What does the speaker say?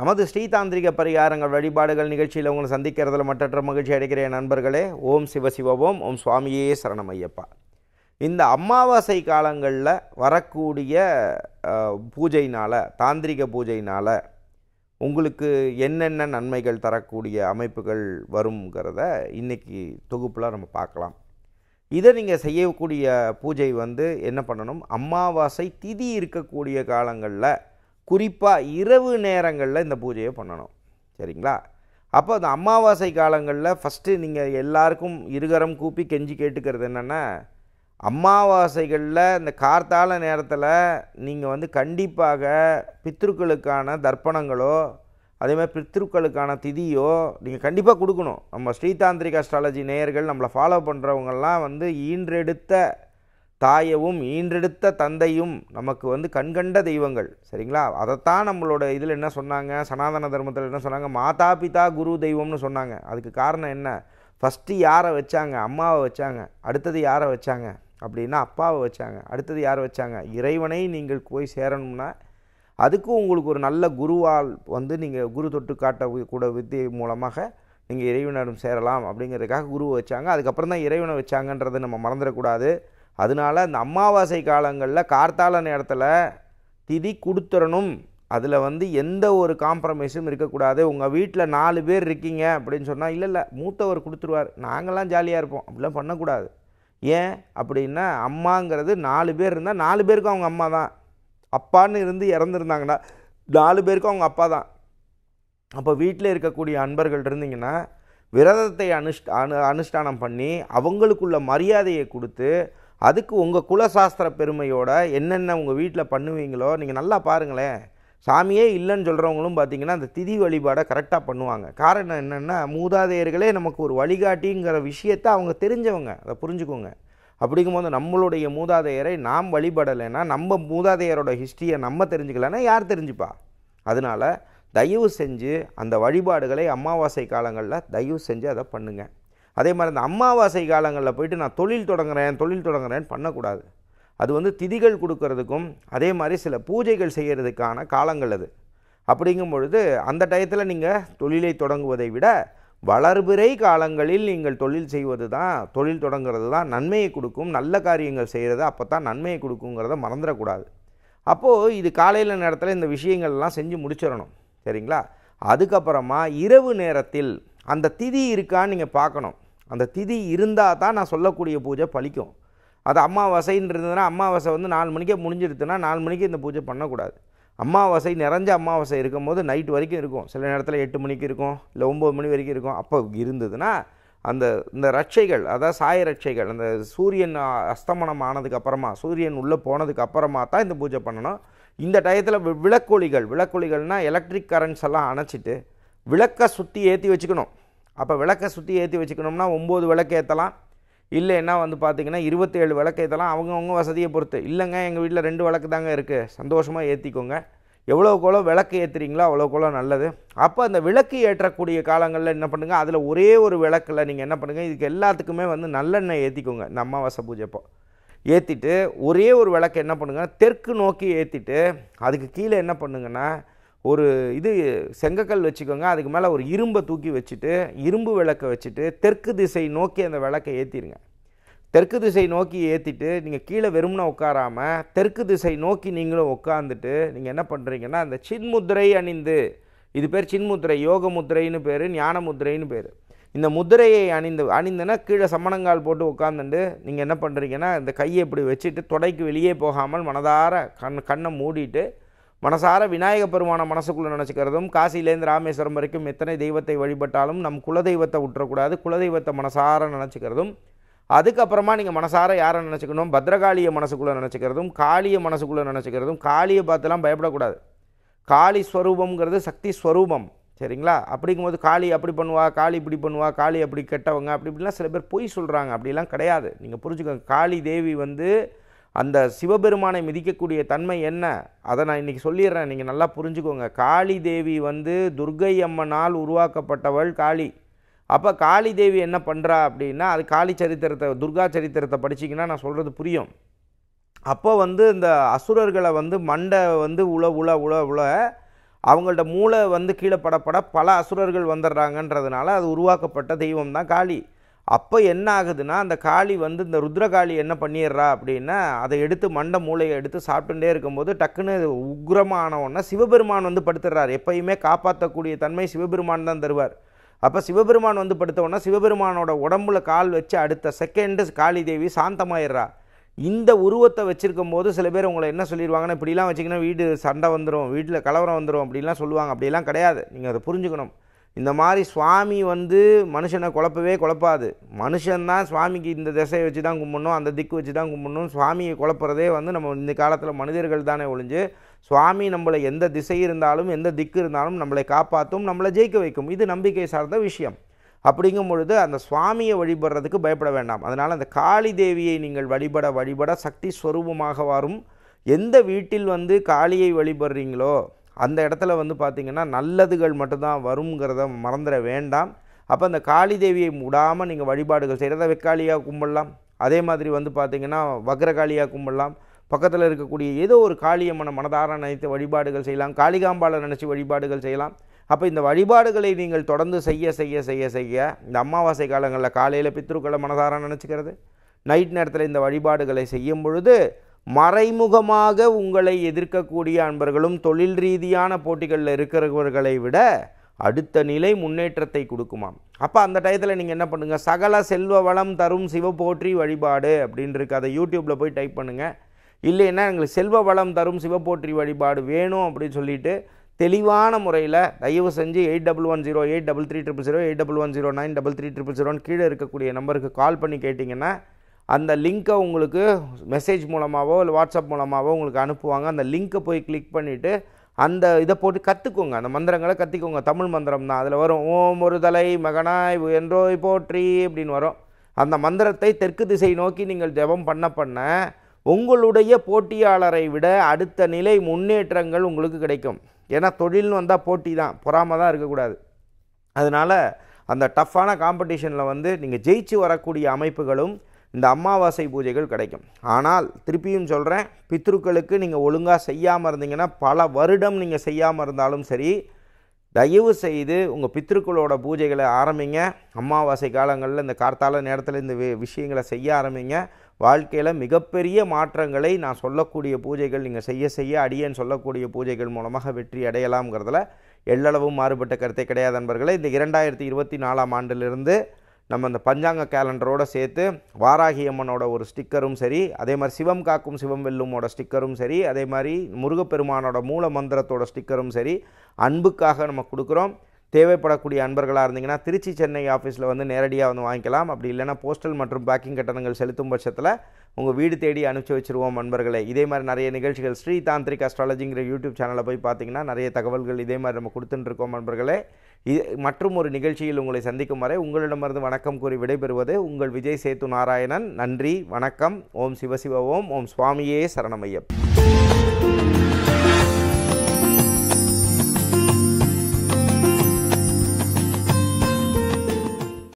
நமது ஸ்ரீதாந்திரிக பரிகாரங்கள் வழிபாடுகள் நிகழ்ச்சியில் உங்களை சந்திக்கிறதுல மற்றற்ற மகிழ்ச்சி அடைக்கிறேன் நண்பர்களே ஓம் சிவசிவவோம் ஓம் சுவாமியே சரணம் ஐயப்பா இந்த அமாவாசை காலங்களில் வரக்கூடிய அஹ், பூஜையினால் தாந்திரிக பூஜையினால் உங்களுக்கு என்னென்ன நன்மைகள் தரக்கூடிய அமைப்புகள் வருங்கிறத இன்றைக்கி தொகுப்பில் நம்ம பார்க்கலாம் இதை நீங்கள் செய்யக்கூடிய பூஜை வந்து என்ன பண்ணணும் அமாவாசை திதி இருக்கக்கூடிய காலங்களில் குறிப்பாக இரவு நேரங்களில் இந்த பூஜையை பண்ணணும் சரிங்களா அப்போ அந்த அமாவாசை காலங்களில் ஃபஸ்ட்டு நீங்கள் எல்லாருக்கும் இருகரம் கூப்பி கெஞ்சி கேட்டுக்கிறது என்னென்னா அமாவாசைகளில் இந்த கார்த்தால நேரத்தில் நீங்கள் வந்து கண்டிப்பாக பித்ருக்களுக்கான தர்ப்பணங்களோ அதே மாதிரி பித்ருக்களுக்கான திதியோ நீங்கள் கண்டிப்பாக கொடுக்கணும் நம்ம ஸ்ரீதாந்திரிக் அஸ்ட்ராலஜி நேயர்கள் நம்மளை ஃபாலோ பண்ணுறவங்கெல்லாம் வந்து ஈன்றெடுத்த தாயவும் ஈன்றெடுத்த தந்தையும் நமக்கு வந்து கண்கண்ட தெய்வங்கள் சரிங்களா அதைத்தான் நம்மளோட இதில் என்ன சொன்னாங்க சனாதன தர்மத்தில் என்ன சொன்னாங்க மாதா பிதா குரு தெய்வம்னு சொன்னாங்க அதுக்கு காரணம் என்ன ஃபஸ்ட்டு யாரை வச்சாங்க அம்மாவை வச்சாங்க அடுத்தது யாரை வச்சாங்க அப்படின்னா அப்பாவை வச்சாங்க அடுத்தது யாரை வச்சாங்க இறைவனை நீங்கள் போய் சேரணும்னா அதுக்கும் உங்களுக்கு ஒரு நல்ல குருவால் வந்து நீங்கள் குரு தொட்டு காட்ட வி- கூட வித்தியை மூலமாக நீங்கள் இறைவனிடம் சேரலாம் அப்படிங்கிறதுக்காக குருவை வச்சாங்க அதுக்கப்புறம் தான் இறைவனை வச்சாங்கன்றதை நம்ம மறந்துடக்கூடாது அதனால அந்த அமாவாசை காலங்களில் கார்த்தால நேரத்தில் திதி கொடுத்துடணும் அதில் வந்து எந்த ஒரு காம்ப்ரமைஸும் இருக்கக்கூடாது உங்கள் வீட்டில் நாலு பேர் இருக்கீங்க அப்படின்னு சொன்னால் இல்லை இல்லை மூத்தவர் கொடுத்துருவார் நாங்கள்லாம் ஜாலியாக இருப்போம் அப்படிலாம் பண்ணக்கூடாது ஏன் அப்படின்னா அம்மாங்கிறது நாலு பேர் இருந்தால் நாலு பேருக்கும் அவங்க அம்மா தான் அப்பான்னு இருந்து இறந்துருந்தாங்கன்னா நாலு பேருக்கும் அவங்க அப்பா தான் அப்போ வீட்டில் இருக்கக்கூடிய அன்பர்கள் இருந்தீங்கன்னா விரதத்தை அனுஷ்ட அனு அனுஷ்டானம் பண்ணி அவங்களுக்குள்ள மரியாதையை கொடுத்து அதுக்கு உங்கள் குலசாஸ்திர பெருமையோட என்னென்ன உங்கள் வீட்டில் பண்ணுவீங்களோ நீங்கள் நல்லா பாருங்களேன் சாமியே இல்லைன்னு சொல்கிறவங்களும் பார்த்தீங்கன்னா அந்த திதி வழிபாடை கரெக்டாக பண்ணுவாங்க காரணம் என்னென்னா மூதாதையர்களே நமக்கு ஒரு வழிகாட்டிங்கிற விஷயத்தை அவங்க தெரிஞ்சவங்க அதை புரிஞ்சுக்கோங்க அப்படிங்கும்போது நம்மளுடைய மூதாதையரை நாம் வழிபடலைன்னா நம்ம மூதாதையரோட ஹிஸ்ட்ரியை நம்ம தெரிஞ்சுக்கலைன்னா யார் தெரிஞ்சுப்பா அதனால தயவு செஞ்சு அந்த வழிபாடுகளை அமாவாசை காலங்களில் தயவு செஞ்சு அதை பண்ணுங்க அதே மாதிரி அந்த அமாவாசை காலங்களில் போயிட்டு நான் தொழில் தொடங்குறேன் தொழில் தொடங்குறேன்னு பண்ணக்கூடாது அது வந்து திதிகள் கொடுக்கறதுக்கும் அதே மாதிரி சில பூஜைகள் செய்கிறதுக்கான காலங்கள் அது அப்படிங்கும் பொழுது அந்த டயத்தில் நீங்கள் தொழிலை தொடங்குவதை விட வளர்பிறை காலங்களில் நீங்கள் தொழில் செய்வது தான் தொழில் தொடங்குறது தான் நன்மையை கொடுக்கும் நல்ல காரியங்கள் செய்கிறது அப்போ தான் நன்மையை கொடுக்குங்கிறத மறந்துடக்கூடாது அப்போது இது காலையில் நேரத்தில் இந்த விஷயங்கள்லாம் செஞ்சு முடிச்சிடணும் சரிங்களா அதுக்கப்புறமா இரவு நேரத்தில் அந்த திதி இருக்கான்னு நீங்கள் பார்க்கணும் அந்த திதி இருந்தால் தான் நான் சொல்லக்கூடிய பூஜை பலிக்கும் அது அமாவாசைன்னு இருந்ததுன்னா அமாவாசை வந்து நாலு மணிக்கே முடிஞ்சிருதுன்னா நாலு மணிக்கு இந்த பூஜை பண்ணக்கூடாது அமாவாசை நிறைஞ்ச அமாவாசை இருக்கும்போது நைட் வரைக்கும் இருக்கும் சில நேரத்தில் எட்டு மணிக்கு இருக்கும் இல்லை ஒம்பது மணி வரைக்கும் இருக்கும் அப்போ இருந்ததுன்னா அந்த இந்த ரட்சைகள் அதாவது சாய ரட்சைகள் அந்த சூரியன் அ- அஸ்தமனம் ஆனதுக்கு அப்புறமா சூரியன் உள்ளே போனதுக்கு அப்புறமா தான் இந்த பூஜை பண்ணணும் இந்த டயத்தில் வி- விளக்கொலிகள் விளக்கொலிகள்னால் எலக்ட்ரிக் கரண்ட்ஸ் எல்லாம் அணைச்சிட்டு விளக்கை சுற்றி ஏற்றி வச்சுக்கணும் அப்போ விளக்கை சுற்றி ஏற்றி வச்சுக்கணும்னா ஒம்பது விளக்கு ஏற்றலாம் இல்லைன்னா வந்து பார்த்தீங்கன்னா இருபத்தேழு விளக்கு ஏற்றலாம் அவங்கவுங்க வசதியை பொறுத்து இல்லைங்க எங்கள் வீட்டில் ரெண்டு விளக்கு தாங்க இருக்குது சந்தோஷமாக ஏற்றிக்கோங்க எவ்வளோக்கெவ்வளோ விளக்கு ஏற்றுறீங்களோ அவ்வளோக்கெவ்வளோ நல்லது அப்போ அந்த விளக்கு ஏற்றக்கூடிய காலங்களில் என்ன பண்ணுங்கள் அதில் ஒரே ஒரு விளக்கில் நீங்கள் என்ன பண்ணுங்கள் இதுக்கு எல்லாத்துக்குமே வந்து நல்லெண்ணெய் ஏற்றிக்கோங்க இந்த அமாவாசை பூஜைப்போ ஏற்றிட்டு ஒரே ஒரு விளக்கு என்ன பண்ணுங்க தெற்கு நோக்கி ஏற்றிட்டு அதுக்கு கீழே என்ன பண்ணுங்கன்னா ஒரு இது செங்கக்கல் வச்சுக்கோங்க அதுக்கு மேலே ஒரு இரும்பை தூக்கி வச்சுட்டு இரும்பு விளக்கை வச்சுட்டு தெற்கு திசை நோக்கி அந்த விளக்கை ஏற்றிடுங்க தெற்கு திசை நோக்கி ஏற்றிட்டு நீங்கள் கீழே வெறும்னா உட்காராம தெற்கு திசை நோக்கி நீங்களும் உட்காந்துட்டு நீங்கள் என்ன பண்ணுறீங்கன்னா அந்த சின்முத்திரை அணிந்து இது பேர் சின்முத்திரை யோக முத்திரைன்னு பேர் ஞான முத்திரைன்னு பேர் இந்த முத்திரையை அணிந்து அணிந்துனா கீழே சம்மணங்கால் போட்டு உட்காந்துட்டு நீங்கள் என்ன பண்ணுறீங்கன்னா இந்த கையை இப்படி வச்சுட்டு தொடைக்கு வெளியே போகாமல் மனதார கண் கண்ணை மூடிட்டு மனசார விநாயக பெருமான மனசுக்குள்ளே நினச்சிக்கிறதும் காசிலேருந்து ராமேஸ்வரம் வரைக்கும் எத்தனை தெய்வத்தை வழிபட்டாலும் நம் குலதெய்வத்தை விட்டுறக்கூடாது குலதெய்வத்தை மனசார நினச்சிக்கிறதும் அதுக்கப்புறமா நீங்கள் மனசார யாரை நினச்சிக்கணும் பத்ரகாளியை மனசுக்குள்ளே நினச்சிக்கிறதும் காளியை மனசுக்குள்ளே நினச்சிக்கிறதும் காளியை பார்த்துலாம் பயப்படக்கூடாது காளி ஸ்வரூபம்ங்கிறது சக்தி ஸ்வரூபம் சரிங்களா அப்படிங்கும்போது காளி அப்படி பண்ணுவா காளி இப்படி பண்ணுவா காளி அப்படி கெட்டவங்க அப்படி இப்படிலாம் சில பேர் பொய் சொல்கிறாங்க அப்படிலாம் கிடையாது நீங்கள் புரிஞ்சுக்கோங்க காளி தேவி வந்து அந்த சிவபெருமானை மிதிக்கக்கூடிய தன்மை என்ன அதை நான் இன்றைக்கி சொல்லிடுறேன் நீங்கள் நல்லா புரிஞ்சுக்கோங்க காளி தேவி வந்து துர்க்கை அம்மனால் உருவாக்கப்பட்டவள் காளி அப்போ காளி தேவி என்ன பண்ணுறா அப்படின்னா அது காளி சரித்திரத்தை துர்கா சரித்திரத்தை படிச்சீங்கன்னா நான் சொல்கிறது புரியும் அப்போ வந்து இந்த அசுரர்களை வந்து மண்டை வந்து உல உல உல உல அவங்கள்ட்ட மூளை வந்து கீழே படப்பட பல அசுரர்கள் வந்துடுறாங்கன்றதுனால அது உருவாக்கப்பட்ட தெய்வம் தான் காளி அப்போ என்ன ஆகுதுன்னா அந்த காளி வந்து இந்த ருத்ரகாளி என்ன பண்ணிடுறா அப்படின்னா அதை எடுத்து மண்டை மூளையை எடுத்து சாப்பிட்டுட்டே இருக்கும்போது டக்குன்னு உக்ரமான உடனே சிவபெருமான் வந்து படுத்துடுறார் எப்பயுமே காப்பாற்றக்கூடிய தன்மை சிவபெருமான் தான் தருவார் அப்போ சிவபெருமான் வந்து படுத்த உடனே சிவபெருமானோட உடம்புல கால் வச்சு அடுத்த செகண்டு காளி தேவி சாந்தமாயிடுறா இந்த உருவத்தை வச்சிருக்கும் போது சில பேர் உங்களை என்ன சொல்லிடுவாங்கன்னா இப்படிலாம் வச்சிங்கன்னா வீடு சண்டை வந்துடும் வீட்டில் கலவரம் வந்துடும் அப்படிலாம் சொல்லுவாங்க அப்படிலாம் கிடையாது நீங்கள் அதை புரிஞ்சுக்கணும் இந்த மாதிரி சுவாமி வந்து மனுஷனை குழப்பவே குழப்பாது மனுஷன்தான் சுவாமிக்கு இந்த திசையை வச்சு தான் கும்பிடணும் அந்த திக்கு வச்சு தான் கும்பிடணும் சுவாமியை குழப்புறதே வந்து நம்ம இந்த காலத்தில் மனிதர்கள் தானே ஒழிஞ்சு சுவாமி நம்மளை எந்த திசை இருந்தாலும் எந்த திக்கு இருந்தாலும் நம்மளை காப்பாற்றும் நம்மளை ஜெயிக்க வைக்கும் இது நம்பிக்கை சார்ந்த விஷயம் அப்படிங்கும் பொழுது அந்த சுவாமியை வழிபடுறதுக்கு பயப்பட வேண்டாம் அதனால் அந்த காளி தேவியை நீங்கள் வழிபட வழிபட சக்தி ஸ்வரூபமாக வரும் எந்த வீட்டில் வந்து காளியை வழிபடுறீங்களோ அந்த இடத்துல வந்து பார்த்திங்கன்னா நல்லதுகள் மட்டும்தான் வருங்கிறத மறந்துட வேண்டாம் அப்போ அந்த காளி தேவியை விடாமல் நீங்கள் வழிபாடுகள் செய்கிறத வெக்காளியாக கும்பிடலாம் அதே மாதிரி வந்து பார்த்திங்கன்னா வக்ரகாளியாக கும்பிடலாம் பக்கத்தில் இருக்கக்கூடிய ஏதோ ஒரு காளியம்மனை மனதார நினைத்து வழிபாடுகள் செய்யலாம் காளிகாம்பாளை நினச்சி வழிபாடுகள் செய்யலாம் அப்போ இந்த வழிபாடுகளை நீங்கள் தொடர்ந்து செய்ய செய்ய செய்ய செய்ய இந்த அமாவாசை காலங்களில் காலையில் பித்ருக்களை மனதார நினச்சிக்கிறது நைட் நேரத்தில் இந்த வழிபாடுகளை செய்யும் பொழுது மறைமுகமாக உங்களை எதிர்க்கக்கூடிய அன்பர்களும் தொழில் ரீதியான போட்டிகளில் இருக்கிறவர்களை விட அடுத்த நிலை முன்னேற்றத்தை கொடுக்குமாம் அப்போ அந்த டயத்தில் நீங்கள் என்ன பண்ணுங்கள் சகல செல்வ வளம் தரும் சிவ போற்றி வழிபாடு அப்படின்னு இருக்கு அதை யூடியூப்பில் போய் டைப் பண்ணுங்கள் இல்லைன்னா எங்களுக்கு செல்வ வளம் தரும் சிவ போற்றி வழிபாடு வேணும் அப்படின்னு சொல்லிட்டு தெளிவான முறையில் தயவு செஞ்சு eight double one zero eight double three triple zero eight double one zero nine double three triple ஜீரோன்னு கீழே இருக்கக்கூடிய நம்பருக்கு கால் பண்ணி கேட்டிங்கன்னா அந்த லிங்க்கை உங்களுக்கு மெசேஜ் மூலமாகவோ இல்லை வாட்ஸ்அப் மூலமாகவோ உங்களுக்கு அனுப்புவாங்க அந்த லிங்க்கை போய் கிளிக் பண்ணிவிட்டு அந்த இதை போட்டு கற்றுக்கோங்க அந்த மந்திரங்களை கற்றுக்கோங்க தமிழ் மந்திரம் தான் அதில் வரும் ஓம் ஒரு தலை மகனாய் என்றோய் போற்றி அப்படின்னு வரும் அந்த மந்திரத்தை தெற்கு திசை நோக்கி நீங்கள் ஜெபம் பண்ண பண்ண உங்களுடைய போட்டியாளரை விட அடுத்த நிலை முன்னேற்றங்கள் உங்களுக்கு கிடைக்கும் ஏன்னா தொழில்னு வந்தால் போட்டி தான் பொறாமல் தான் இருக்கக்கூடாது அதனால் அந்த டஃப்பான காம்படிஷனில் வந்து நீங்கள் ஜெயிச்சு வரக்கூடிய அமைப்புகளும் இந்த அமாவாசை பூஜைகள் கிடைக்கும் ஆனால் திருப்பியும் சொல்கிறேன் பித்ருக்களுக்கு நீங்கள் ஒழுங்காக செய்யாமல் இருந்தீங்கன்னா பல வருடம் நீங்கள் செய்யாமல் இருந்தாலும் சரி தயவு செய்து உங்கள் பித்ருக்களோட பூஜைகளை ஆரம்பிங்க அமாவாசை காலங்களில் இந்த கார்த்தால நேரத்தில் இந்த வி- விஷயங்களை செய்ய ஆரம்பிங்க வாழ்க்கையில் மிகப்பெரிய மாற்றங்களை நான் சொல்லக்கூடிய பூஜைகள் நீங்கள் செய்ய செய்ய அடியேன் சொல்லக்கூடிய பூஜைகள் மூலமாக வெற்றி அடையலாம்ங்கிறதுல எள்ளளவும் மாறுபட்ட கருத்தை கிடையாது நண்பர்களே இந்த இரண்டாயிரத்தி இருபத்தி நாலாம் ஆண்டிலிருந்து நம்ம இந்த பஞ்சாங்க கேலண்டரோட சேர்த்து வாராகி அம்மனோட ஒரு ஸ்டிக்கரும் சரி அதே மாதிரி சிவம் காக்கும் சிவம் வெல்லுமோட ஸ்டிக்கரும் சரி அதே மாதிரி முருகப்பெருமானோட மூல மந்திரத்தோட ஸ்டிக்கரும் சரி அன்புக்காக நம்ம கொடுக்குறோம் தேவைப்படக்கூடிய அன்பர்களாக இருந்தீங்கன்னா திருச்சி சென்னை ஆஃபீஸில் வந்து நேரடியாக வந்து வாங்கிக்கலாம் அப்படி இல்லைன்னா போஸ்டல் மற்றும் பேக்கிங் கட்டணங்கள் செலுத்தும் பட்சத்தில் உங்கள் வீடு தேடி அனுப்பிச்சி வச்சிருவோம் அன்பர்களே இதே மாதிரி நிறைய நிகழ்ச்சிகள் ஸ்ரீ தாந்திரிக் அஸ்ட்ராலஜிங்கிற யூடியூப் சேனலில் போய் பார்த்தீங்கன்னா நிறைய தகவல்கள் இதே மாதிரி நம்ம கொடுத்துட்டு இருக்கோம் அன்பர்களே இது மற்றும் ஒரு நிகழ்ச்சியில் உங்களை சந்திக்கும் வரை உங்களிடமிருந்து வணக்கம் கூறி விடைபெறுவது உங்கள் விஜய் சேத்து நாராயணன் நன்றி வணக்கம் ஓம் சிவசிவ ஓம் ஓம் சுவாமியே சரணமையப்